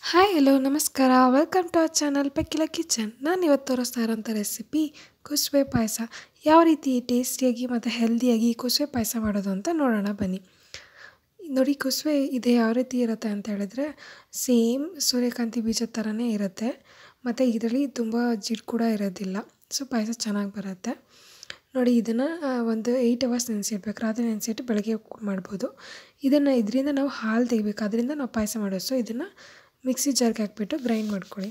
hi hello ನಮಸ್ಕಾರ welcome to our channel ಪಕ್ಕಿಲ kitchen ನಾನು ಇವತ್ತು ತೋರಿಸ್ತಾ ಇರೋಂಥ ರೆಸಿಪಿ ಕುಸುಬೆ ಪಾಯಸ ಯಾವ ರೀತಿ ಟೇಸ್ಟಿಯಾಗಿ ಮತ್ತು ಹೆಲ್ದಿಯಾಗಿ ಕುಸುಬೆ ಪಾಯಸ ಮಾಡೋದು ಅಂತ ನೋಡೋಣ ಬನ್ನಿ ನೋಡಿ ಕುಸುಬೆ ಇದು ಯಾವ ರೀತಿ ಇರುತ್ತೆ ಅಂತ ಹೇಳಿದ್ರೆ ಸೇಮ್ ಸೂರ್ಯಕಾಂತಿ ಬೀಜದ ಥರನೇ ಇರುತ್ತೆ ಮತ್ತು ಇದರಲ್ಲಿ ತುಂಬ ಜಿಡ್ಡು ಕೂಡ ಇರೋದಿಲ್ಲ ಸೊ ಪಾಯಸ ಚೆನ್ನಾಗಿ ಬರುತ್ತೆ ನೋಡಿ ಇದನ್ನು ಒಂದು ಏಯ್ಟ್ ಅವರ್ಸ್ ನೆನೆಸಿಡ್ಬೇಕು ರಾತ್ರಿ ನೆನೆಸಿಟ್ಟು ಬೆಳಗ್ಗೆ ಮಾಡ್ಬೋದು ಇದನ್ನು ಇದರಿಂದ ನಾವು ಹಾಲು ತೆಗಿಬೇಕು ಅದರಿಂದ ನಾವು ಪಾಯಸ ಮಾಡೋದು ಸೊ ಇದನ್ನು ಮಿಕ್ಸಿ ಜಾರ್ಗೆ ಹಾಕ್ಬಿಟ್ಟು ಗ್ರೈಂಡ್ ಮಾಡ್ಕೊಳ್ಳಿ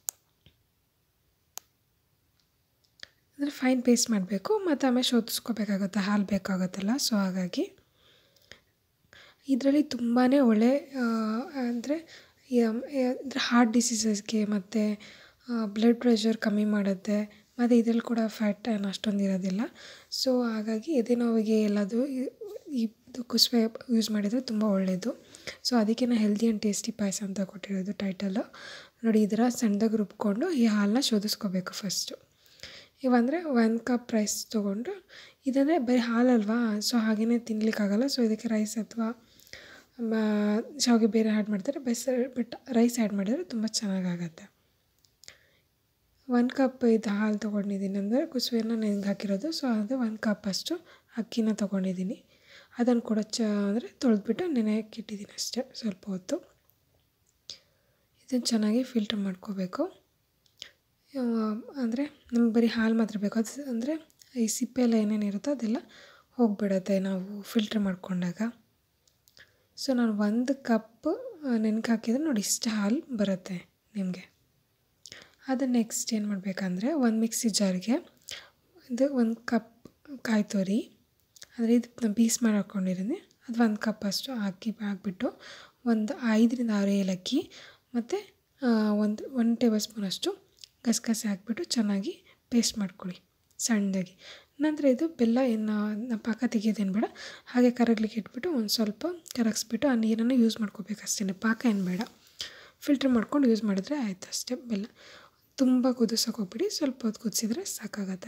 ಅಂದರೆ ಫೈನ್ ಪೇಸ್ಟ್ ಮಾಡಬೇಕು ಮತ್ತು ಆಮೇಲೆ ಶೋಧಿಸ್ಕೋಬೇಕಾಗುತ್ತೆ ಹಾಲು ಬೇಕಾಗುತ್ತಲ್ಲ ಸೊ ಹಾಗಾಗಿ ಇದರಲ್ಲಿ ತುಂಬಾ ಒಳ್ಳೆ ಅಂದರೆ ಅಂದರೆ ಹಾರ್ಟ್ ಡಿಸೀಸಸ್ಗೆ ಮತ್ತು ಬ್ಲಡ್ ಪ್ರೆಷರ್ ಕಮ್ಮಿ ಮಾಡುತ್ತೆ ಮತ್ತು ಇದರಲ್ಲಿ ಕೂಡ ಫ್ಯಾಟ್ ಏನು ಅಷ್ಟೊಂದು ಇರೋದಿಲ್ಲ ಸೊ ಹಾಗಾಗಿ ಎದೆ ನೋವಿಗೆ ಎಲ್ಲದು ಇದು ಕುಸುಬೆ ಯೂಸ್ ಮಾಡಿದರೆ ತುಂಬ ಒಳ್ಳೆಯದು ಸೊ ಅದಕ್ಕೆ ನಾನು ಹೆಲ್ದಿ ಆ್ಯಂಡ್ ಟೇಸ್ಟಿ ಪಾಯಸ ಅಂತ ಕೊಟ್ಟಿರೋದು ಟೈಟಲು ನೋಡಿ ಈ ಥರ ಸಣ್ಣದಾಗಿ ರುಬ್ಕೊಂಡು ಈ ಹಾಲನ್ನ ಶೋಧಿಸ್ಕೋಬೇಕು ಫಸ್ಟು ಇವಂದರೆ ಒಂದು ಕಪ್ ರೈಸ್ ತೊಗೊಂಡು ಇದಂದರೆ ಬರೀ ಹಾಲಲ್ವಾ ಸೊ ಹಾಗೆಯೇ ತಿನ್ನಲಿಕ್ಕಾಗಲ್ಲ ಸೊ ಇದಕ್ಕೆ ರೈಸ್ ಅಥವಾ ಶಾವಿಗೆ ಬೇರೆ ಆ್ಯಡ್ ಮಾಡ್ತಾರೆ ಬೆಸ್ ಬಟ್ ರೈಸ್ ಆ್ಯಡ್ ಮಾಡಿದರೆ ತುಂಬ ಚೆನ್ನಾಗಾಗತ್ತೆ ಒಂದು ಕಪ್ ಇದು ಹಾಲು ತೊಗೊಂಡಿದ್ದೀನಿ ಅಂದರೆ ಕುಸುಬೆನ ನೆನೆಗೆ ಹಾಕಿರೋದು ಸೊ ಅದು ಒಂದು ಕಪ್ ಅಷ್ಟು ಅಕ್ಕಿನ ತೊಗೊಂಡಿದ್ದೀನಿ ಅದನ್ನು ಕೂಡ ಚ ಅಂದರೆ ತೊಳೆದ್ಬಿಟ್ಟು ನೆನೆಯಕ್ಕೆ ಇಟ್ಟಿದ್ದೀನಿ ಅಷ್ಟೇ ಸ್ವಲ್ಪ ಹೊತ್ತು ಇದನ್ನು ಚೆನ್ನಾಗಿ ಫಿಲ್ಟರ್ ಮಾಡ್ಕೋಬೇಕು ಅಂದರೆ ನಮ್ಗೆ ಬರೀ ಹಾಲು ಮಾತ್ರ ಬೇಕು ಅದು ಅಂದರೆ ಈ ಸಿಪ್ಪೆ ಎಲ್ಲ ಏನೇನಿರುತ್ತೋ ಅದೆಲ್ಲ ಹೋಗಿಬಿಡುತ್ತೆ ನಾವು ಫಿಲ್ಟ್ರ್ ಮಾಡ್ಕೊಂಡಾಗ ಸೊ ನಾನು ಒಂದು ಕಪ್ ನೆನೆಗೆ ಹಾಕಿದರೆ ನೋಡಿ ಇಷ್ಟು ಹಾಲು ಬರುತ್ತೆ ನಿಮಗೆ ಅದು ನೆಕ್ಸ್ಟ್ ಏನು ಮಾಡಬೇಕಂದ್ರೆ ಒಂದು ಮಿಕ್ಸಿ ಜಾರ್ಗೆ ಇದು ಒಂದು ಕಪ್ ಕಾಯಿ ತುರಿ ಅಂದರೆ ಇದು ಪೀಸ್ ಮಾಡಿ ಹಾಕ್ಕೊಂಡಿದ್ದೀನಿ ಅದು ಒಂದು ಕಪ್ ಅಷ್ಟು ಹಾಕಿ ಹಾಕ್ಬಿಟ್ಟು ಒಂದು ಐದರಿಂದ ಆರು ಏಲಕ್ಕಿ ಮತ್ತು ಒಂದು ಒನ್ ಟೇಬಲ್ ಸ್ಪೂನಷ್ಟು ಗಸಗಸೆ ಹಾಕ್ಬಿಟ್ಟು ಚೆನ್ನಾಗಿ ಪೇಸ್ಟ್ ಮಾಡ್ಕೊಳ್ಳಿ ಸಣ್ಣದಾಗಿ ನಂತರ ಇದು ಬೆಲ್ಲ ಏನು ಪಾಕ ತೆಗಿಯೋದೇನು ಬೇಡ ಹಾಗೆ ಕರಗ್ಲಿಕ್ಕೆ ಇಟ್ಬಿಟ್ಟು ಒಂದು ಸ್ವಲ್ಪ ಕರಗಿಸ್ಬಿಟ್ಟು ಆ ನೀರನ್ನು ಯೂಸ್ ಮಾಡ್ಕೋಬೇಕು ಅಷ್ಟೇ ಪಾಕ ಏನು ಬೇಡ ಫಿಲ್ಟ್ರ್ ಮಾಡ್ಕೊಂಡು ಯೂಸ್ ಮಾಡಿದ್ರೆ ಆಯಿತು ಅಷ್ಟೇ ಬೆಲ್ಲ ತುಂಬ ಕುದಿಸೋಕೆ ಹೋಗ್ಬಿಡಿ ಸ್ವಲ್ಪ ಹೊತ್ತು ಕುದಿಸಿದ್ರೆ ಸಾಕಾಗತ್ತೆ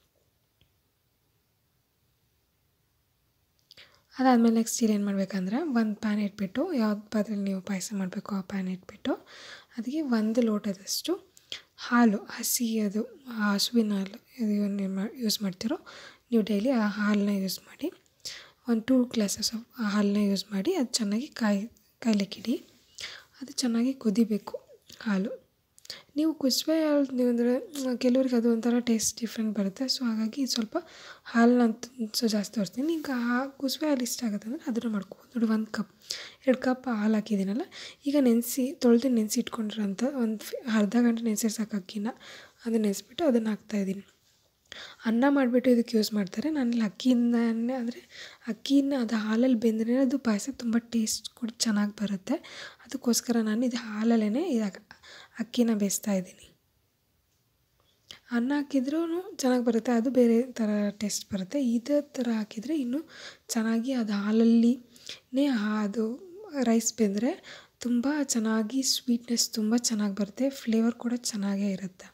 ಅದಾದಮೇಲೆ ನೆಕ್ಸ್ಟ್ ಏನು ಮಾಡಬೇಕಂದ್ರೆ ಒಂದು ಪ್ಯಾನ್ ಇಟ್ಬಿಟ್ಟು ಯಾವ್ದು ಪಾತ್ರೆಲಿ ನೀವು ಪಾಯಸ ಮಾಡಬೇಕು ಆ ಪ್ಯಾನ್ ಇಟ್ಬಿಟ್ಟು ಅದಕ್ಕೆ ಒಂದು ಲೋಟದಷ್ಟು ಹಾಲು ಹಸಿ ಅದು ಹಸುವಿನ ಹಾಲು ನೀವು ಯೂಸ್ ಮಾಡ್ತಿರೋ ನೀವು ಡೈಲಿ ಆ ಹಾಲನ್ನ ಯೂಸ್ ಮಾಡಿ ಒಂದು ಟೂ ಗ್ಲಾಸಸ್ ಆಫ್ ಹಾಲನ್ನ ಯೂಸ್ ಮಾಡಿ ಅದು ಚೆನ್ನಾಗಿ ಕಾಯಿ ಕಾಯ್ಲಿಕ್ಕಿಡಿ ಅದು ಚೆನ್ನಾಗಿ ಕುದಿಬೇಕು ಹಾಲು ನೀವು ಕುಸುಬೆ ಹಾಲು ನೀವು ಅಂದರೆ ಕೆಲವ್ರಿಗೆ ಅದು ಒಂಥರ ಟೇಸ್ಟ್ ಡಿಫ್ರೆಂಟ್ ಬರುತ್ತೆ ಸೊ ಹಾಗಾಗಿ ಸ್ವಲ್ಪ ಹಾಲನ್ನ ಸೊ ಜಾಸ್ತಿ ತೋರಿಸ್ತೀನಿ ನಿಮ್ಗೆ ಆ ಕುಸುಬೆ ಹಾಲು ಇಷ್ಟ ಆಗುತ್ತೆ ಅಂದರೆ ಅದನ್ನು ಮಾಡ್ಕೋಬೋದು ನೋಡಿ ಒಂದು ಕಪ್ ಎರಡು ಕಪ್ ಹಾಲು ಹಾಕಿದ್ದೀನಲ್ಲ ಈಗ ನೆನೆಸಿ ತೊಳೆದು ನೆನೆಸಿ ಇಟ್ಕೊಂಡಿರೋಂಥ ಒಂದು ಅರ್ಧ ಗಂಟೆ ನೆನೆಸಿದ್ರೆ ಸಾಕು ಅಕ್ಕಿನ ಅದನ್ನು ನೆನೆಸ್ಬಿಟ್ಟು ಅದನ್ನು ಹಾಕ್ತಾಯಿದ್ದೀನಿ ಅನ್ನ ಮಾಡಿಬಿಟ್ಟು ಇದಕ್ಕೆ ಯೂಸ್ ಮಾಡ್ತಾರೆ ನಾನಿಲ್ಲಿ ಅಕ್ಕಿಯಿಂದನೇ ಅಂದರೆ ಅಕ್ಕಿನ ಅದು ಹಾಲಲ್ಲಿ ಬೆಂದ್ರೆ ಅದು ಪಾಯಸ ತುಂಬ ಟೇಸ್ಟ್ ಕೂಡ ಚೆನ್ನಾಗಿ ಬರುತ್ತೆ ಅದಕ್ಕೋಸ್ಕರ ನಾನು ಇದು ಹಾಲಲ್ಲೇ ಇದು ಅಕ್ಕಿನ ಬೇಯಿಸ್ತಾ ಇದ್ದೀನಿ ಅನ್ನ ಹಾಕಿದ್ರೂ ಚೆನ್ನಾಗಿ ಬರುತ್ತೆ ಅದು ಬೇರೆ ಥರ ಟೇಸ್ಟ್ ಬರುತ್ತೆ ಇದೇ ಥರ ಹಾಕಿದರೆ ಇನ್ನೂ ಚೆನ್ನಾಗಿ ಅದು ಹಾಲಲ್ಲಿನೇ ಅದು ರೈಸ್ ಬೆಂದರೆ ತುಂಬ ಚೆನ್ನಾಗಿ ಸ್ವೀಟ್ನೆಸ್ ತುಂಬ ಚೆನ್ನಾಗಿ ಬರುತ್ತೆ ಫ್ಲೇವರ್ ಕೂಡ ಚೆನ್ನಾಗೇ ಇರುತ್ತೆ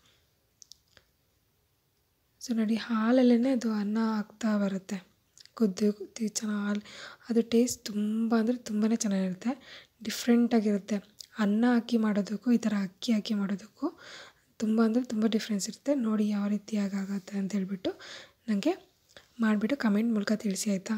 ಸೊ ನೋಡಿ ಹಾಲಲ್ಲೇ ಅದು ಅನ್ನ ಆಗ್ತಾ ಬರುತ್ತೆ ಕುದ್ದು ಕುದ್ದು ಚೆನ್ನಾಗಿ ಹಾಲು ಅದು ಟೇಸ್ಟ್ ತುಂಬ ಅಂದರೆ ತುಂಬಾ ಚೆನ್ನಾಗಿರುತ್ತೆ ಡಿಫ್ರೆಂಟಾಗಿರುತ್ತೆ ಅನ್ನ ಹಾಕಿ ಮಾಡೋದಕ್ಕೂ ಈ ಥರ ಅಕ್ಕಿ ಹಾಕಿ ಮಾಡೋದಕ್ಕೂ ತುಂಬ ಅಂದರೆ ತುಂಬ ಡಿಫ್ರೆನ್ಸ್ ಇರುತ್ತೆ ನೋಡಿ ಯಾವ ರೀತಿಯಾಗಿ ಆಗುತ್ತೆ ಅಂತ ಹೇಳ್ಬಿಟ್ಟು ನನಗೆ ಮಾಡಿಬಿಟ್ಟು ಕಮೆಂಟ್ ಮೂಲಕ ತಿಳಿಸಿ ಆಯಿತಾ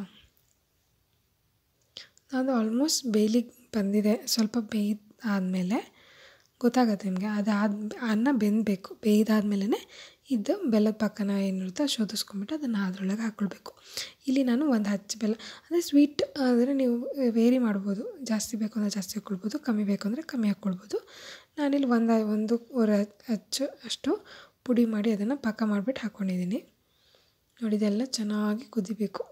ಅದು ಆಲ್ಮೋಸ್ಟ್ ಬೇಯ್ಲಿಕ್ಕೆ ಬಂದಿದೆ ಸ್ವಲ್ಪ ಬೇಯ್ದು ಆದಮೇಲೆ ಗೊತ್ತಾಗುತ್ತೆ ನಿಮಗೆ ಅದಾದ ಅನ್ನ ಬೆಂದಬೇಕು ಬೇಯ್ದಾದ್ಮೇಲೆ ಇದು ಬೆಲ್ಲದ ಪಾಕನ ಏನಿರುತ್ತೋ ಶೋಧಿಸ್ಕೊಂಬಿಟ್ಟು ಅದನ್ನು ಅದರೊಳಗೆ ಹಾಕ್ಕೊಳ್ಬೇಕು ಇಲ್ಲಿ ನಾನು ಒಂದು ಹಚ್ಚು ಬೆಲ್ಲ ಅಂದರೆ ಸ್ವೀಟ್ ಅಂದರೆ ನೀವು ವೇರಿ ಮಾಡ್ಬೋದು ಜಾಸ್ತಿ ಬೇಕು ಅಂದರೆ ಜಾಸ್ತಿ ಹಾಕ್ಕೊಳ್ಬೋದು ಕಮ್ಮಿ ಬೇಕು ಅಂದರೆ ಕಮ್ಮಿ ಹಾಕ್ಕೊಳ್ಬೋದು ನಾನಿಲ್ಲಿ ಒಂದು ಒಂದೂವರೆ ಹಚ್ಚು ಅಷ್ಟು ಪುಡಿ ಮಾಡಿ ಅದನ್ನು ಪಾಕ ಮಾಡಿಬಿಟ್ಟು ಹಾಕ್ಕೊಂಡಿದ್ದೀನಿ ನೋಡಿ ಇದೆಲ್ಲ ಚೆನ್ನಾಗಿ ಕುದಿಬೇಕು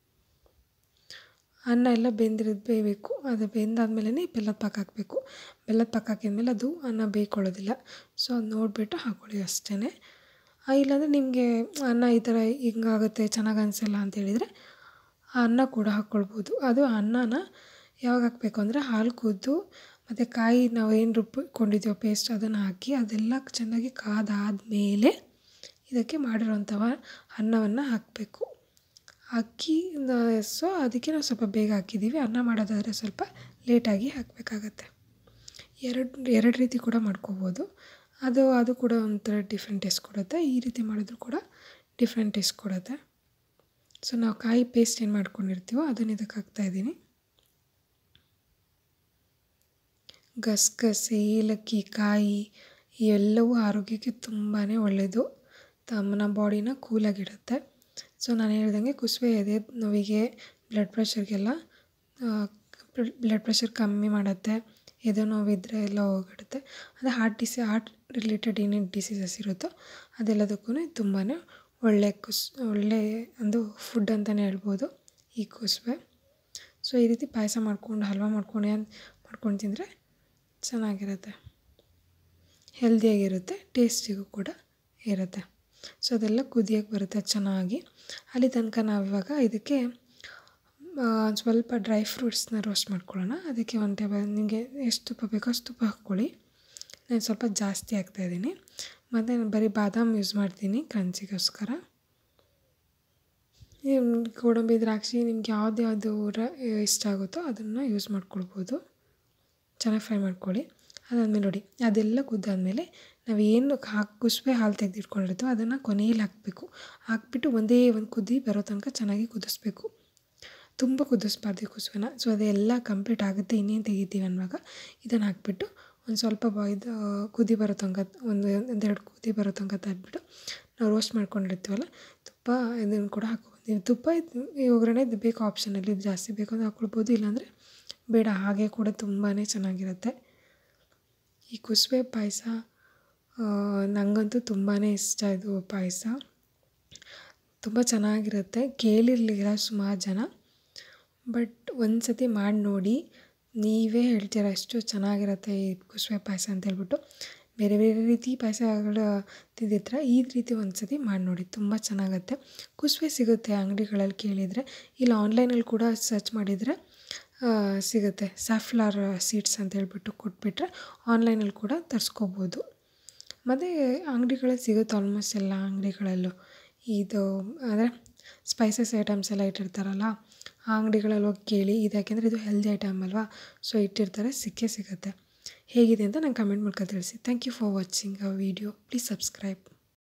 ಅನ್ನ ಎಲ್ಲ ಬೆಂದಿರೋದು ಬೇಯಬೇಕು ಅದು ಬೆಂದಾದ್ಮೇಲೆ ಬೆಲ್ಲದ ಪಾಕ ಹಾಕಬೇಕು ಬೆಲ್ಲದ ಪಾಕ ಹಾಕಿದ್ಮೇಲೆ ಅದು ಅನ್ನ ಬೇಯ್ಕೊಳ್ಳೋದಿಲ್ಲ ಸೊ ಅದು ನೋಡಿಬಿಟ್ಟು ಹಾಕ್ಕೊಳ್ಳಿ ಅಷ್ಟೇ ಇಲ್ಲಾಂದರೆ ನಿಮಗೆ ಅನ್ನ ಈ ಥರ ಹಿಂಗಾಗುತ್ತೆ ಚೆನ್ನಾಗಿ ಅನಿಸಲ್ಲ ಅಂತ ಹೇಳಿದರೆ ಆ ಅನ್ನ ಕೂಡ ಹಾಕ್ಕೊಳ್ಬೋದು ಅದು ಅನ್ನನ ಯಾವಾಗ ಹಾಕಬೇಕು ಅಂದರೆ ಹಾಲು ಕುದ್ದು ಮತ್ತು ಕಾಯಿ ನಾವು ಏನು ರುಬ್ಬಿಕೊಂಡಿದ್ದೀವೋ ಪೇಸ್ಟ್ ಅದನ್ನು ಹಾಕಿ ಅದೆಲ್ಲ ಚೆನ್ನಾಗಿ ಕಾದಾದಮೇಲೆ ಇದಕ್ಕೆ ಮಾಡಿರೋಂಥವ ಅನ್ನವನ್ನು ಹಾಕಬೇಕು ಅಕ್ಕಿ ಸೊ ಅದಕ್ಕೆ ನಾವು ಸ್ವಲ್ಪ ಬೇಗ ಹಾಕಿದ್ದೀವಿ ಅನ್ನ ಮಾಡೋದಾದರೆ ಸ್ವಲ್ಪ ಲೇಟಾಗಿ ಹಾಕಬೇಕಾಗತ್ತೆ ಎರಡು ಎರಡು ರೀತಿ ಕೂಡ ಮಾಡ್ಕೋಬೋದು ಅದು ಅದು ಕೂಡ ಒಂಥರ ಡಿಫ್ರೆಂಟ್ ಟೇಸ್ಟ್ ಕೊಡುತ್ತೆ ಈ ರೀತಿ ಮಾಡಿದ್ರು ಕೂಡ ಡಿಫ್ರೆಂಟ್ ಟೇಸ್ಟ್ ಕೊಡುತ್ತೆ ಸೊ ನಾವು ಕಾಯಿ ಪೇಸ್ಟ್ ಏನು ಮಾಡ್ಕೊಂಡಿರ್ತೀವೋ ಅದನ್ನು ಇದಕ್ಕೆ ಹಾಕ್ತಾಯಿದ್ದೀನಿ ಗಸಗಸೆ ಏಲಕ್ಕಿ ಕಾಯಿ ಇವೆಲ್ಲವೂ ಆರೋಗ್ಯಕ್ಕೆ ತುಂಬಾ ಒಳ್ಳೆಯದು ತಮ್ಮನ ಬಾಡಿನ ಕೂಲಾಗಿಡುತ್ತೆ ಸೊ ನಾನು ಹೇಳ್ದಂಗೆ ಕುಸುಬೆ ಎದೆ ನೋವಿಗೆ ಬ್ಲಡ್ ಪ್ರೆಷರ್ಗೆಲ್ಲ ಬ್ಲಡ್ ಪ್ರೆಷರ್ ಕಮ್ಮಿ ಮಾಡುತ್ತೆ ಎದೆ ನೋವಿದ್ದರೆ ಎಲ್ಲ ಹೋಗಿಡುತ್ತೆ ಅದು ಹಾರ್ಟ್ ಡಿಸಿ ಹಾರ್ಟ್ ರಿಲೇಟೆಡ್ ಏನೇನು ಡಿಸೀಸಸ್ ಇರುತ್ತೋ ಅದೆಲ್ಲದಕ್ಕೂ ತುಂಬಾ ಒಳ್ಳೆಯ ಕುಸ್ ಒಳ್ಳೆಯ ಒಂದು ಫುಡ್ ಅಂತಲೇ ಹೇಳ್ಬೋದು ಈ ಕುಸುಬೆ ಸೊ ಈ ರೀತಿ ಪಾಯಸ ಮಾಡ್ಕೊಂಡು ಹಲ್ವಾ ಮಾಡ್ಕೊಂಡು ಮಾಡ್ಕೊಂಡು ತಿಂದರೆ ಚೆನ್ನಾಗಿರುತ್ತೆ ಹೆಲ್ದಿಯಾಗಿರುತ್ತೆ ಟೇಸ್ಟಿಗೂ ಕೂಡ ಇರುತ್ತೆ ಸೊ ಅದೆಲ್ಲ ಕುದಿಯೋಕ್ಕೆ ಬರುತ್ತೆ ಚೆನ್ನಾಗಿ ಅಲ್ಲಿ ತನಕ ನಾವಿವಾಗ ಇದಕ್ಕೆ ಸ್ವಲ್ಪ ಡ್ರೈ ಫ್ರೂಟ್ಸ್ನ ರೋಸ್ಟ್ ಮಾಡ್ಕೊಳ್ಳೋಣ ಅದಕ್ಕೆ ಒಂದು ಟೇಬಲ್ ನಿಮಗೆ ಎಷ್ಟು ತುಪ್ಪ ಬೇಕೋ ಅಷ್ಟು ತುಪ್ಪ ಹಾಕ್ಕೊಳ್ಳಿ ನಾನು ಸ್ವಲ್ಪ ಜಾಸ್ತಿ ಹಾಕ್ತಾಯಿದ್ದೀನಿ ಮತ್ತು ನಾನು ಬರೀ ಬಾದಾಮ್ ಯೂಸ್ ಮಾಡ್ತೀನಿ ಕ್ರಂಚಿಗೋಸ್ಕರ ಗೋಡಂಬಿ ದ್ರಾಕ್ಷಿ ನಿಮ್ಗೆ ಯಾವ್ದು ಯಾವುದು ಇಷ್ಟ ಆಗುತ್ತೋ ಅದನ್ನು ಯೂಸ್ ಮಾಡ್ಕೊಳ್ಬೋದು ಚೆನ್ನಾಗಿ ಫ್ರೈ ಮಾಡ್ಕೊಳ್ಳಿ ಅದಾದಮೇಲೆ ನೋಡಿ ಅದೆಲ್ಲ ಕುದ್ದಾದಮೇಲೆ ನಾವು ಏನು ಹಾಕಿ ಕುಸುಬೆ ಹಾಲು ತೆಗೆದಿಟ್ಕೊಂಡಿರ್ತೀವೋ ಅದನ್ನು ಕೊನೆಯಲ್ಲಿ ಹಾಕಬೇಕು ಹಾಕ್ಬಿಟ್ಟು ಒಂದೇ ಒಂದು ಕುದಿ ಬರೋ ತನಕ ಚೆನ್ನಾಗಿ ಕುದಿಸ್ಬೇಕು ತುಂಬ ಕುದಿಸ್ಬಾರ್ದು ಈ ಕುಸುಬೆನ ಸೊ ಅದೆಲ್ಲ ಕಂಪ್ಲೀಟ್ ಆಗುತ್ತೆ ಇನ್ನೇನು ತೆಗಿತೀವಿ ಅನ್ನುವಾಗ ಇದನ್ನು ಹಾಕ್ಬಿಟ್ಟು ಒಂದು ಸ್ವಲ್ಪ ಬ ಇದು ಕುದಿ ಬರೋ ತನಕ ಒಂದು ಒಂದೆರಡು ಕುದಿ ಬರೋ ತನಕ ತೆಗೆದ್ಬಿಟ್ಟು ನಾವು ರೋಸ್ಟ್ ಮಾಡ್ಕೊಂಡಿರ್ತೀವಲ್ಲ ತುಪ್ಪ ಇದನ್ನು ಕೂಡ ಹಾಕ್ಬೋದು ನೀವು ತುಪ್ಪ ಈ ಒಗ್ಗರಣೆ ಇದು ಬೇಕು ಆಪ್ಷನಲ್ಲಿ ಇದು ಜಾಸ್ತಿ ಬೇಕು ಅಂದರೆ ಹಾಕ್ಕೊಳ್ಬೋದು ಇಲ್ಲಾಂದರೆ ಬೇಡ ಹಾಗೆ ಕೂಡ ತುಂಬಾ ಚೆನ್ನಾಗಿರುತ್ತೆ ಈ ಕುಸುಬೆ ಪಾಯಸ ನನಗಂತೂ ತುಂಬಾ ಇಷ್ಟ ಇದು ಪಾಯಸ ತುಂಬ ಚೆನ್ನಾಗಿರುತ್ತೆ ಕೇಳಿರಲಿಲ್ಲ ಸುಮಾರು ಜನ ಬಟ್ ಒಂದು ಸತಿ ಮಾಡಿ ನೋಡಿ ನೀವೇ ಹೇಳ್ತೀರ ಎಷ್ಟು ಚೆನ್ನಾಗಿರುತ್ತೆ ಈ ಕುಸುಬೆ ಪಾಯಸ ಅಂತ ಹೇಳ್ಬಿಟ್ಟು ಬೇರೆ ಬೇರೆ ರೀತಿ ಪಾಯಸಗಳು ತಿಂದಿರ್ತೀರ ಈ ರೀತಿ ಒಂದು ಸತಿ ಮಾಡಿ ನೋಡಿ ತುಂಬ ಚೆನ್ನಾಗುತ್ತೆ ಕುಸುಬೆ ಸಿಗುತ್ತೆ ಅಂಗಡಿಗಳಲ್ಲಿ ಕೇಳಿದರೆ ಇಲ್ಲ ಆನ್ಲೈನಲ್ಲಿ ಕೂಡ ಸರ್ಚ್ ಮಾಡಿದರೆ ಸಿಗುತ್ತೆ ಸ್ಯಾಫ್ಲವರ್ ಸೀಡ್ಸ್ ಅಂತ ಹೇಳ್ಬಿಟ್ಟು ಕೊಟ್ಬಿಟ್ರೆ ಆನ್ಲೈನಲ್ಲಿ ಕೂಡ ತರಿಸ್ಕೋಬೋದು ಮತ್ತು ಅಂಗಡಿಗಳಲ್ಲಿ ಸಿಗುತ್ತೆ ಆಲ್ಮೋಸ್ಟ್ ಎಲ್ಲ ಅಂಗಡಿಗಳಲ್ಲೂ ಇದು ಅಂದರೆ ಸ್ಪೈಸಸ್ ಐಟಮ್ಸ್ ಎಲ್ಲ ಇಟ್ಟಿರ್ತಾರಲ್ಲ ಆ ಅಂಗಡಿಗಳಲ್ಲಿ ಹೋಗಿ ಕೇಳಿ ಇದು ಯಾಕೆಂದರೆ ಇದು ಹೆಲ್ದಿ ಐಟಮ್ ಅಲ್ವಾ ಸೊ ಇಟ್ಟಿರ್ತಾರೆ ಸಿಕ್ಕೇ ಸಿಗುತ್ತೆ ಹೇಗಿದೆ ಅಂತ ನಂಗೆ ಕಮೆಂಟ್ ಮಾಡ್ಕೊಂಡು ತಿಳಿಸಿ ಥ್ಯಾಂಕ್ ಯು ಫಾರ್ ವಾಚಿಂಗ್ ಅ ವಿಡಿಯೋ ಪ್ಲೀಸ್ ಸಬ್ಸ್ಕ್ರೈಬ್